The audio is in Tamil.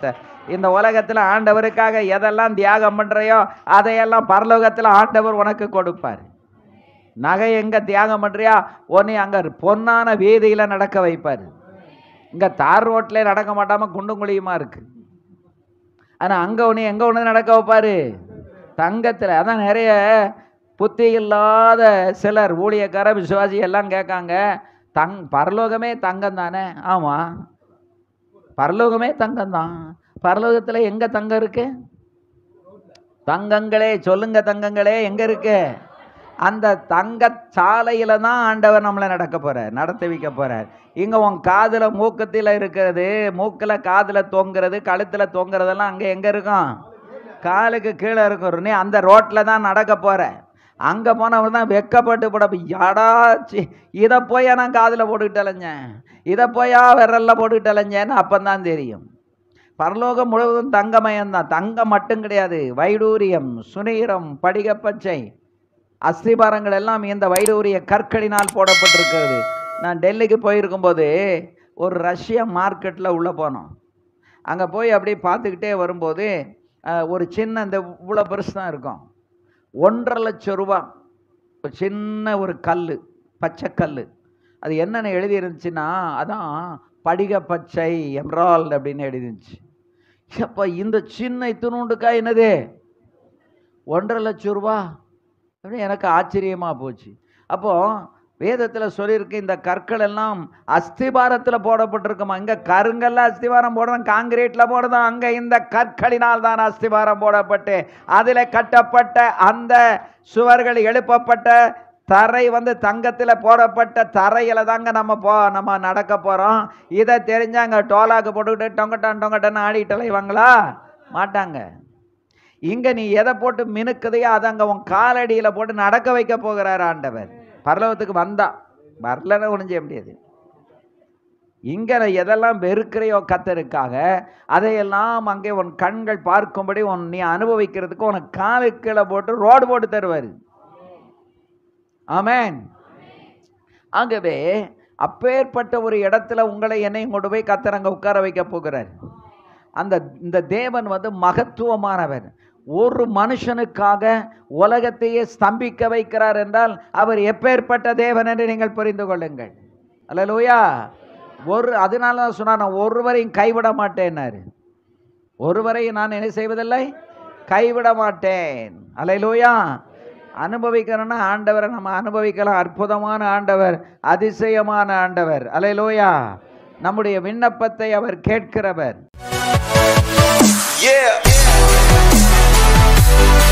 கர்த்தர் இந்த உலகத்தில் ஆண்டவருக்காக எதெல்லாம் தியாகம் பண்றையோ அதையெல்லாம் பரலோகத்தில் ஆண்டவர் உனக்கு கொடுப்பார் நகை எங்க தியாகம் பண்றியா உன்னை அங்க பொன்னான வீதியில நடக்க வைப்பார் இங்க தார் ரோட்ல நடக்க மாட்டாம குண்டும் குழியுமா இருக்கு ஆனா அங்க உன்னை எங்க ஒன்று நடக்க வைப்பாரு தங்கத்துல அதான் நிறைய புத்தி இல்லாத சிலர் ஊழியக்கார விசுவாசி எல்லாம் கேட்காங்க தங் பரலோகமே தங்கம் தானே ஆமா பரலோகமே தங்கம் தான் பரலோகத்துல எங்க தங்கம் இருக்கு தங்கங்களே சொல்லுங்க தங்கங்களே எங்க இருக்கு அந்த தங்க சாலையில தான் ஆண்டவர் நம்மளை நடக்க போறார் நடத்தி வைக்க போறார் இங்க உன் காதுல மூக்கத்தில் இருக்கிறது மூக்குல காதுல தொங்குறது கழுத்துல தொங்குறதெல்லாம் அங்க எங்க இருக்கும் காலுக்கு கீழே இருக்கும் நீ அந்த ரோட்ல தான் நடக்க போற அங்க போனவன் தான் வெக்கப்பட்டு போட யாடாச்சு இதை போய் நான் காதுல போட்டுக்கிட்டு அலைஞ்சேன் இதை போயா விரல்ல போட்டுக்கிட்டு அலைஞ்சேன்னு அப்பந்தான் தெரியும் பரலோகம் முழுவதும் தங்கமயம் தான் தங்கம் மட்டும் கிடையாது வைடூரியம் சுனீரம் படிகப்பச்சை அஸ்திபாரங்கள் எல்லாம் இந்த வைடூரிய கற்களினால் போடப்பட்டிருக்கிறது நான் டெல்லிக்கு போயிருக்கும்போது ஒரு ரஷ்ய மார்க்கெட்டில் உள்ளே போனோம் அங்கே போய் அப்படியே பார்த்துக்கிட்டே வரும்போது அஹ், ஒரு சின்ன இந்த இவ்வளோ பெருசு தான் இருக்கும் ஒன்றரை லட்சம் ரூபா ஒரு சின்ன ஒரு கல் பச்சை கல் அது என்னென்ன எழுதி இருந்துச்சுன்னா அதான் படிக பச்சை எம்ரால்டு அப்படின்னு எழுதி இருந்துச்சு அப்போ இந்த சின்ன இத்தினூண்டுக்கா என்னது ஒன்றரை லட்சம் ரூபா அப்படின்னு எனக்கு ஆச்சரியமா போச்சு அப்போ வேதத்தில் சொல்லியிருக்கு இந்த கற்கள் எல்லாம் அஸ்திபாரத்தில் போடப்பட்டிருக்குமா இங்க கருங்கல்ல அஸ்திபாரம் போடுறோம் காங்கிரீட்ல போடுறோம் அங்க இந்த கற்களினால் தான் அஸ்திபாரம் போடப்பட்டு அதில் கட்டப்பட்ட அந்த சுவர்கள் எழுப்பப்பட்ட தரை வந்து தங்கத்தில் போடப்பட்ட தரையில தாங்க நம்ம போ நம்ம நடக்க போறோம் இதை தெரிஞ்சாங்க டோலாக்கு போட்டுக்கிட்டு டொங்கட்டான் டொங்கட்டான்னு ஆடிட்டு அலைவாங்களா மாட்டாங்க இங்க நீ எதை போட்டு மினுக்குதையோ அதை அங்க உன் காலடியில போட்டு நடக்க வைக்க போகிறார் ஆண்டவர் பரலோகத்துக்கு வந்தா வரலன்னு ஒன்றும் செய்ய முடியாது இங்க நீ எதெல்லாம் வெறுக்கிறையோ கத்தருக்காக அதையெல்லாம் அங்கே உன் கண்கள் பார்க்கும்படி உன் நீ அனுபவிக்கிறதுக்கு உனக்கு காலு கீழே போட்டு ரோடு போட்டு தருவார் ஆமென் ஆகவே அப்பேற்பட்ட ஒரு இடத்துல உங்களை என்னையும் கொண்டு போய் கத்தர் அங்க உட்கார வைக்க போகிறார் அந்த இந்த தேவன் வந்து மகத்துவமானவர் ஒரு மனுஷனுக்காக உலகத்தையே ஸ்தம்பிக்க வைக்கிறார் என்றால் அவர் எப்பேற்பட்ட தேவன் என்று நீங்கள் புரிந்து கொள்ளுங்கள் அல்லேலூயா ஒரு அதனால தான் சொன்னார் நான் ஒருவரையும் கைவிட மாட்டேன்னாரு ஒருவரையும் நான் என்ன செய்வதில்லை கைவிட மாட்டேன் அல்லேலூயா அனுபவிக்கிறோன்னா ஆண்டவரை நம்ம அனுபவிக்கலாம் அற்புதமான ஆண்டவர் அதிசயமான ஆண்டவர் அல்லேலூயா நம்முடைய விண்ணப்பத்தை அவர் கேட்கிறவர் Yeah.